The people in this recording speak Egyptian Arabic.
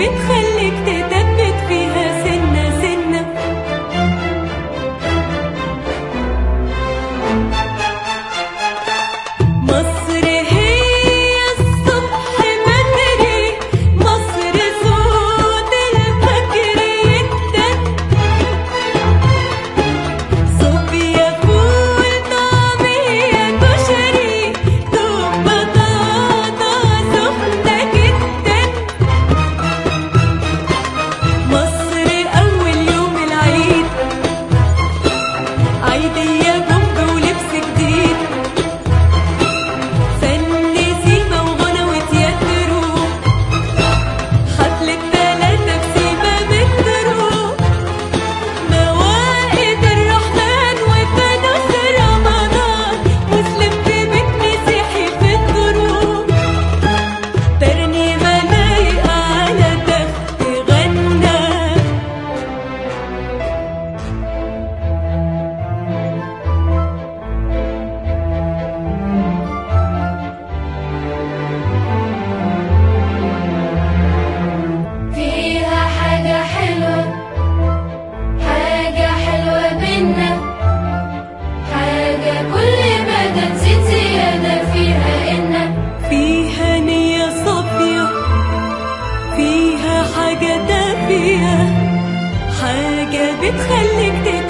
بتخليك تثبت فيها سنة سنة مصر هي الصبح بدري مصر صوت الفجر يدن صوفيا فول طعمية كشري دوب بطاطا سخنة جدا مصر أول يوم العيد عيدية بومب ولبس جديد فن سيما وغنى وتياترو حفلة تلاتة بسيما مترو موائد الرحمن وفانوس رمضان مسلم في بيت مسيحي في الدروب ترنيمة لايقة على ده تغنى فيها حاجة حلوة حاجة حلوة بينا حاجة كل ما تزيد زيادة فيها إن فيها نية صافية فيها حاجة دافية حاجة بتخليك تتعب